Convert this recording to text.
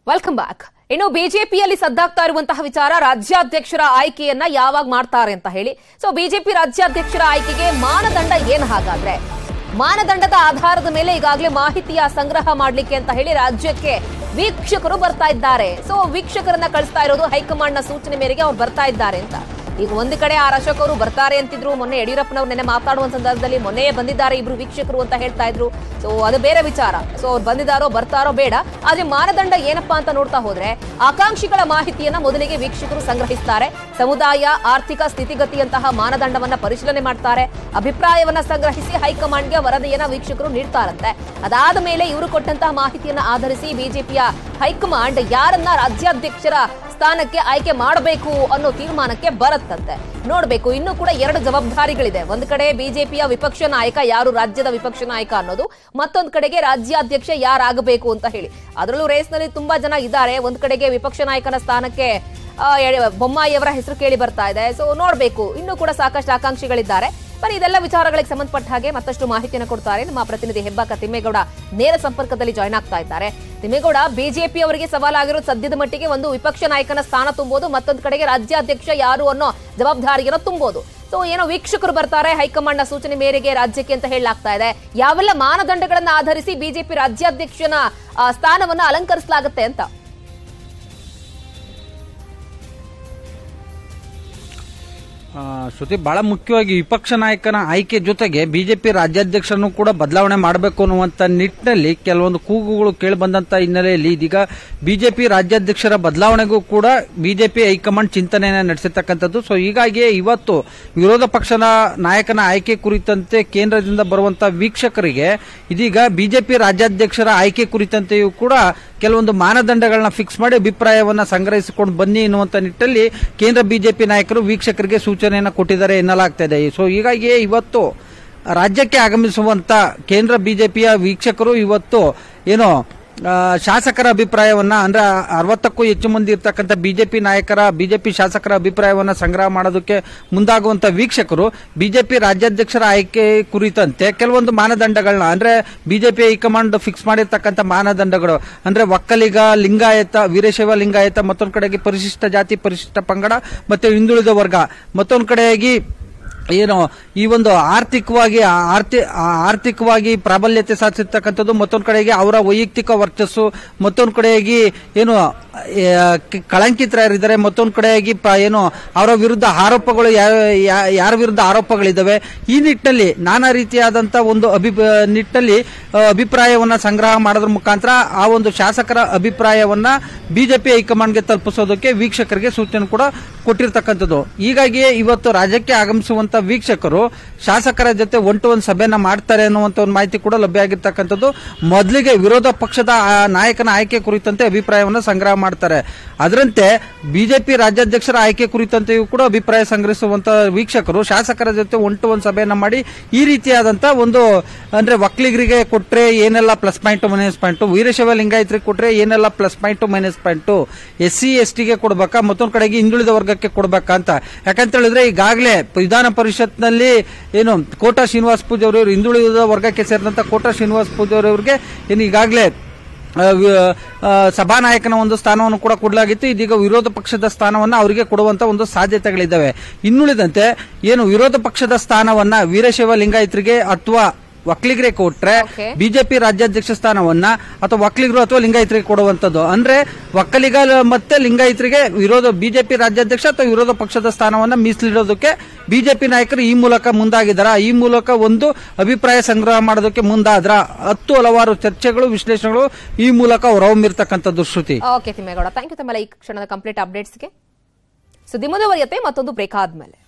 Welcome back ಇನ್ನು ಬಿಜೆಪಿಯಲ್ಲಿ ಸದ್ದಾಗ್ತಾ ಇರುವಂತಹ ವಿಚಾರ ರಾಜ್ಯಾಧ್ಯಕ್ಷರ ಆಯ್ಕೆಯನ್ನ ಯಾವಾಗ ಮಾಡ್ತಾರೆ ಅಂತ ಹೇಳಿ ಸೊ ಬಿಜೆಪಿ ರಾಜ್ಯಾಧ್ಯಕ್ಷರ ಆಯ್ಕೆಗೆ ಮಾನದಂಡ ಏನ್ ಹಾಗಾದ್ರೆ ಮಾನದಂಡದ ಆಧಾರದ ಮೇಲೆ ಈಗಾಗಲೇ ಮಾಹಿತಿಯ ಸಂಗ್ರಹ ಮಾಡ್ಲಿಕ್ಕೆ ಅಂತ ಹೇಳಿ ರಾಜ್ಯಕ್ಕೆ ವೀಕ್ಷಕರು ಬರ್ತಾ ಇದ್ದಾರೆ ಸೊ ವೀಕ್ಷಕರನ್ನ ಕಳಿಸ್ತಾ ಇರೋದು ಹೈಕಮಾಂಡ್ ನ ಸೂಚನೆ ಮೇರೆಗೆ ಅವ್ರು ಬರ್ತಾ ಇದ್ದಾರೆ ಅಂತ ಈಗ ಒಂದು ಕಡೆ ಆರ್ ಅಶೋಕ್ ಅವರು ಬರ್ತಾರೆ ಅಂತಿದ್ರು ಮೊನ್ನೆ ಯಡಿಯೂರಪ್ಪನವ್ರು ನೆನ್ನೆ ಮಾತಾಡುವ ಸಂದರ್ಭದಲ್ಲಿ ಮೊನ್ನೆ ಬಂದಿದ್ದಾರೆ ಇಬ್ರು ವೀಕ್ಷಕರು ಅಂತ ಹೇಳ್ತಾ ಇದ್ರು ಸೊ ಅದು ಬೇರೆ ವಿಚಾರ ಸೊ ಅವ್ರು ಬಂದಿದ್ದಾರೋ ಬರ್ತಾರೋ ಬೇಡ ಆದ್ರೆ ಮಾನದಂಡ ಏನಪ್ಪಾ ಅಂತ ನೋಡ್ತಾ ಹೋದ್ರೆ ಆಕಾಂಕ್ಷಿಗಳ ಮಾಹಿತಿಯನ್ನ ಮೊದಲಿಗೆ ವೀಕ್ಷಕರು ಸಂಗ್ರಹಿಸ್ತಾರೆ ಸಮುದಾಯ ಆರ್ಥಿಕ ಸ್ಥಿತಿಗತಿಯಂತಹ ಮಾನದಂಡವನ್ನ ಪರಿಶೀಲನೆ ಮಾಡ್ತಾರೆ ಅಭಿಪ್ರಾಯವನ್ನ ಸಂಗ್ರಹಿಸಿ ಹೈಕಮಾಂಡ್ಗೆ ವರದಿಯನ್ನ ವೀಕ್ಷಕರು ನೀಡ್ತಾರಂತೆ ಅದಾದ ಮೇಲೆ ಇವರು ಕೊಟ್ಟಂತಹ ಮಾಹಿತಿಯನ್ನ ಆಧರಿಸಿ ಬಿಜೆಪಿಯ ಹೈಕಮಾಂಡ್ ಯಾರನ್ನ ರಾಜ್ಯಾಧ್ಯಕ್ಷರ ಸ್ಥಾನಕ್ಕೆ ಆಯ್ಕೆ ಮಾಡಬೇಕು ಅನ್ನೋ ತೀರ್ಮಾನಕ್ಕೆ ಬರುತ್ತಂತೆ ನೋಡ್ಬೇಕು ಇನ್ನೂ ಕೂಡ ಎರಡು ಜವಾಬ್ದಾರಿಗಳಿದೆ ಒಂದ್ ಕಡೆ ಬಿಜೆಪಿಯ ವಿಪಕ್ಷ ನಾಯಕ ಯಾರು ರಾಜ್ಯದ ವಿಪಕ್ಷ ನಾಯಕ ಅನ್ನೋದು ಮತ್ತೊಂದ್ ಕಡೆಗೆ ರಾಜ್ಯಾಧ್ಯಕ್ಷ ಯಾರಾಗಬೇಕು ಅಂತ ಹೇಳಿ ಅದರಲ್ಲೂ ರೇಸ್ನಲ್ಲಿ ತುಂಬಾ ಜನ ಇದ್ದಾರೆ ಒಂದ್ ಕಡೆಗೆ ವಿಪಕ್ಷ ನಾಯಕನ ಸ್ಥಾನಕ್ಕೆ ಆ, ಎಡೆ- ಬೊಮ್ಮಾಯಿಯವರ ಹೆಸರು ಕೇಳಿ ಬರ್ತಾ ಇದೆ ಸೊ ನೋಡ್ಬೇಕು ಇನ್ನೂ ಕೂಡ ಸಾಕಷ್ಟು ಆಕಾಂಕ್ಷಿಗಳಿದ್ದಾರೆ ಬನ್ನಿ ಇದೆಲ್ಲ ವಿಚಾರಗಳಿಗೆ ಸಂಬಂಧಪಟ್ಟ ಹಾಗೆ ಮತ್ತಷ್ಟು ಮಾಹಿತಿಯನ್ನು ಕೊಡ್ತಾರೆ ನಮ್ಮ ಪ್ರತಿನಿಧಿ ಹೆಬ್ಬಾಕ ತಿಮ್ಮೇಗೌಡ ನೇರ ಸಂಪರ್ಕದಲ್ಲಿ ಜಾಯ್ನ್ ಆಗ್ತಾ ಇದ್ದಾರೆ ತಿಮ್ಮೇಗೌಡ ಬಿಜೆಪಿ ಅವರಿಗೆ ಸವಾಲಾಗಿರೋ ಸದ್ಯದ ಮಟ್ಟಿಗೆ ಒಂದು ವಿಪಕ್ಷ ನಾಯಕನ ಸ್ಥಾನ ತುಂಬೋದು ಮತ್ತೊಂದು ಕಡೆಗೆ ರಾಜ್ಯಾಧ್ಯಕ್ಷ ಯಾರು ಅನ್ನೋ ಜವಾಬ್ದಾರಿಯನ್ನು ತುಂಬೋದು ಸೊ ಏನೋ ವೀಕ್ಷಕರು ಬರ್ತಾರೆ ಹೈಕಮಾಂಡ್ ನ ಸೂಚನೆ ಮೇರೆಗೆ ರಾಜ್ಯಕ್ಕೆ ಅಂತ ಹೇಳಲಾಗ್ತಾ ಇದೆ ಯಾವೆಲ್ಲ ಮಾನದಂಡಗಳನ್ನ ಆಧರಿಸಿ ಬಿಜೆಪಿ ರಾಜ್ಯಾಧ್ಯಕ್ಷನ ಆ, ಸ್ಥಾನವನ್ನ ಅಲಂಕರಿಸಲಾಗುತ್ತೆ ಅಂತ ಆ, ಶ್ರುತಿ ಬಹಳ ಮುಖ್ಯವಾಗಿ ವಿಪಕ್ಷ ನಾಯಕನ ಆಯ್ಕೆ ಜೊತೆಗೆ ಬಿಜೆಪಿ ರಾಜ್ಯಾಧ್ಯಕ್ಷರನ್ನು ಕೂಡ ಬದಲಾವಣೆ ಮಾಡಬೇಕು ಅನ್ನುವಂತ ನಿಟ್ಟಿನಲ್ಲಿ ಕೆಲವೊಂದು ಕೂಗುಗಳು ಕೇಳಿ ಬಂದಂತ ಹಿನ್ನೆಲೆಯಲ್ಲಿ ಇದೀಗ ಬಿಜೆಪಿ ರಾಜ್ಯಾಧ್ಯಕ್ಷರ ಬದಲಾವಣೆಗೂ ಕೂಡ ಬಿಜೆಪಿ ಹೈಕಮಾಂಡ್ ಚಿಂತನೆಯನ್ನ ನಡೆಸಿರ್ತಕ್ಕಂಥದ್ದು ಸೊ ಹೀಗಾಗಿ ಇವತ್ತು ವಿರೋಧ ಪಕ್ಷದ ನಾಯಕನ ಆಯ್ಕೆ ಕುರಿತಂತೆ ಕೇಂದ್ರದಿಂದ ಬರುವಂತಹ ವೀಕ್ಷಕರಿಗೆ ಇದೀಗ ಬಿಜೆಪಿ ರಾಜ್ಯಾಧ್ಯಕ್ಷರ ಆಯ್ಕೆ ಕುರಿತಂತೆಯೂ ಕೂಡ ಕೆಲವೊಂದು ಮಾನದಂಡಗಳನ್ನ ಫಿಕ್ಸ್ ಮಾಡಿ ಅಭಿಪ್ರಾಯವನ್ನ ಸಂಗ್ರಹಿಸಿಕೊಂಡು ಬನ್ನಿ ಎನ್ನುವಂತ ನಿಟ್ಟಲ್ಲಿ ಕೇಂದ್ರ ಬಿಜೆಪಿ ನಾಯಕರು ವೀಕ್ಷಕರಿಗೆ ಸೂಚನೆಯನ್ನ ಕೊಟ್ಟಿದ್ದಾರೆ ಎನ್ನಲಾಗ್ತಾ ಇದೆ ಸೊ ಹೀಗಾಗಿ ಇವತ್ತು ರಾಜ್ಯಕ್ಕೆ ಆಗಮಿಸುವಂತ ಕೇಂದ್ರ ಬಿಜೆಪಿಯ ವೀಕ್ಷಕರು ಇವತ್ತು ಏನು ಆ, ಶಾಸಕರ ಅಭಿಪ್ರಾಯವನ್ನ ಅಂದ್ರೆ ಅರವತ್ತಕ್ಕೂ ಹೆಚ್ಚು ಮಂದಿ ಇರ್ತಕ್ಕಂಥ ಬಿಜೆಪಿ ನಾಯಕರ ಬಿಜೆಪಿ ಶಾಸಕರ ಅಭಿಪ್ರಾಯವನ್ನ ಸಂಗ್ರಹ ಮಾಡೋದಕ್ಕೆ ಮುಂದಾಗುವಂತ ವೀಕ್ಷಕರು ಬಿಜೆಪಿ ರಾಜ್ಯಾಧ್ಯಕ್ಷರ ಆಯ್ಕೆ ಕುರಿತಂತೆ ಕೆಲವೊಂದು ಮಾನದಂಡಗಳನ್ನ ಅಂದ್ರೆ ಬಿಜೆಪಿ ಹೈಕಮಾಂಡ್ ಫಿಕ್ಸ್ ಮಾಡಿರ್ತಕ್ಕಂಥ ಮಾನದಂಡಗಳು ಅಂದ್ರೆ ಒಕ್ಕಲಿಗ ಲಿಂಗಾಯತ ವೀರಶೈವ ಲಿಂಗಾಯತ ಮತ್ತೊಂದು ಕಡೆಗೆ ಪರಿಶಿಷ್ಟ ಜಾತಿ ಪರಿಶಿಷ್ಟ ಪಂಗಡ ಮತ್ತೆ ಹಿಂದುಳಿದ ವರ್ಗ ಮತ್ತೊಂದು ಕಡೆಯಾಗಿ ಏನು ಈ ಒಂದು ಆರ್ಥಿಕವಾಗಿ ಆರ್ಥಿ ಆರ್ಥಿಕವಾಗಿ ಪ್ರಾಬಲ್ಯತೆ ಸಾಧಿಸಿರ್ತಕ್ಕಂಥದ್ದು ಮತ್ತೊಂದು ಕಡೆಗೆ ಅವರ ವೈಯಕ್ತಿಕ ವರ್ಚಸ್ಸು ಮತ್ತೊಂದು ಕಡೆಯಾಗಿ ಏನು ಆ, ಕ- ಕಳಂಕಿತರಿದ್ದಾರೆ ಮತ್ತೊಂದು ಕಡೆಯಾಗಿ ಪ- ಏನು ಅವರ ವಿರುದ್ಧ ಆರೋಪಗಳು ಯಾ- ಯಾ- ಯಾರ ವಿರುದ್ಧ ಆರೋಪಗಳಿದ್ದಾವೆ ಈ ನಿಟ್ಟಿನಲ್ಲಿ ನಾನಾ ರೀತಿಯಾದಂತ ಒಂದು ಅಭಿ ನಿಟ್ಟಿನಲ್ಲಿ ಆ, ಅಭಿಪ್ರಾಯವನ್ನ ಸಂಗ್ರಹ ಮಾಡೋದ್ರ ಮುಖಾಂತರ ಆ ಒಂದು ಶಾಸಕರ ಅಭಿಪ್ರಾಯವನ್ನ ಬಿಜೆಪಿ ಹೈಕಮಾಂಡ್ಗೆ ತಲುಪಿಸೋದಕ್ಕೆ ವೀಕ್ಷಕರಿಗೆ ಸೂಚನೆ ಕೂಡ ಕೊಟ್ಟಿರ್ತಕ್ಕಂಥದ್ದು ಹೀಗಾಗಿ ಇವತ್ತು ರಾಜ್ಯಕ್ಕೆ ಆಗಮಿಸುವಂತ ವೀಕ್ಷಕರು ಶಾಸಕರ ಜೊತೆ ಒನ್ ಟು ಒನ್ ಸಭೆಯನ್ನ ಮಾಡ್ತಾರೆ ಅನ್ನುವಂತ ಒಂದು ಮಾಹಿತಿ ಕೂಡ ಲಭ್ಯ ಆಗಿರ್ತಕ್ಕಂಥದ್ದು ಮೊದಲಿಗೆ ವಿರೋಧ ಪಕ್ಷದ ಆ ನಾಯಕನ ಆಯ್ಕೆ ಕುರಿತಂತೆ ಅಭಿಪ್ರಾಯವನ್ನ ಸಂಗ್ರಹ ಮಾಡ್ತಾರೆ ಅದರಂತೆ ಬಿಜೆಪಿ ರಾಜ್ಯಾಧ್ಯಕ್ಷರ ಆಯ್ಕೆ ಕುರಿತಂತೆಯೂ ಕೂಡ ಅಭಿಪ್ರಾಯ ಸಂಗ್ರಹಿಸುವಂತ ವೀಕ್ಷಕರು ಶಾಸಕರ ಜೊತೆ ಒನ್ ಟು ಒನ್ ಸಭೆಯನ್ನ ಮಾಡಿ ಈ ರೀತಿಯಾದಂತ ಒಂದು ಅಂದ್ರೆ ಒಕ್ಕಲಿಗರಿಗೆ ಕೊಟ್ರೆ ಏನೆಲ್ಲ plus point minus point Veerashaiva ಲಿಂಗಾಯತರಿಗೆ ಕೊಟ್ರೆ ಏನೆಲ್ಲ plus point minus point S C S ಟಿಗೆ ಕೊಡ್ಬೇಕಾ ಮತ್ತೊಂದು ಕಡೆಗೆ ಹಿಂದುಳಿದ ವರ್ಗಕ್ಕೆ ಕೊಡ್ಬೇಕಾ ಅಂತ ಯಾಕಂತ ಹೇಳಿದ್ರೆ ಈಗಾಗಲೇ ವಿಧಾನ ಪರಿಷತ್ನಲ್ಲಿ ಏನು ಕೋಟಾ ಶ್ರೀನಿವಾಸ ಪೂಜಾರಿ ಅವರು ಹಿಂದುಳಿದ ವರ್ಗಕ್ಕೆ ಸೇರಿದಂತ ಕೋಟಾ ಶ್ರೀನಿವಾಸ ಪೂಜಾರಿ ಅವರಿಗೆ ಏನು ಈಗಾಗಲೇ ಆ, ವಿ- ಆ, ಸಭಾನಾಯಕನ ಒಂದು ಸ್ಥಾನವನ್ನು ಕೂಡ ಕೊಡಲಾಗಿತ್ತು ಇದೀಗ ವಿರೋಧ ಪಕ್ಷದ ಸ್ಥಾನವನ್ನ ಅವರಿಗೆ ಕೊಡುವಂತ ಒಂದು ಸಾಧ್ಯತೆಗಳಿದ್ದಾವೆ ಇನ್ನುಳಿದಂತೆ ಏನು ವಿರೋಧ ಪಕ್ಷದ ಸ್ಥಾನವನ್ನ ವೀರಶೈವ ಲಿಂಗಾಯತರಿಗೆ ಅಥವಾ ಒಕ್ಕಲಿಗರಿಗೆ ಕೊಟ್ರೆ Okay. ಬಿಜೆಪಿ ರಾಜ್ಯಾಧ್ಯಕ್ಷ ಸ್ಥಾನವನ್ನ ಅಥವಾ ಒಕ್ಕಲಿಗರು ಅಥವಾ ಲಿಂಗಾಯತರಿಗೆ ಕೊಡುವಂತದ್ದು ಅಂದ್ರೆ ಒಕ್ಕಲಿಗ ಮತ್ತೆ ಲಿಂಗಾಯತರಿಗೆ ವಿರೋಧ ಬಿಜೆಪಿ ರಾಜ್ಯಾಧ್ಯಕ್ಷ ಅಥವಾ ವಿರೋಧ ಪಕ್ಷದ ಸ್ಥಾನವನ್ನ ಮೀಸಲಿಡೋದಕ್ಕೆ ಬಿಜೆಪಿ ನಾಯಕರು ಈ ಮೂಲಕ ಮುಂದಾಗಿದ್ದಾರ ಈ ಮೂಲಕ ಒಂದು ಅಭಿಪ್ರಾಯ ಸಂಗ್ರಹ ಮಾಡೋದಕ್ಕೆ ಮುಂದಾದ್ರ ಹತ್ತು ಹಲವಾರು ಚರ್ಚೆಗಳು ವಿಶ್ಲೇಷಣೆಗಳು ಈ ಮೂಲಕ ಹೊರಹೊಮ್ಮಿರ್ತಕ್ಕಂಥದ್ದು Shruti okay Thimmegowda thank you ತಮ್ಮೆಲ್ಲ ಈ ಕ್ಷಣದ ಕಂಪ್ಲೀಟ್ ಅಪ್ಡೇಟ್ಸ್ಗೆ ಸುದ್ದಿ ಮುಂದುವರಿಯುತ್ತೆ ಮತ್ತೊಂದು ಬ್ರೇಕ್ ಆದ್ಮೇಲೆ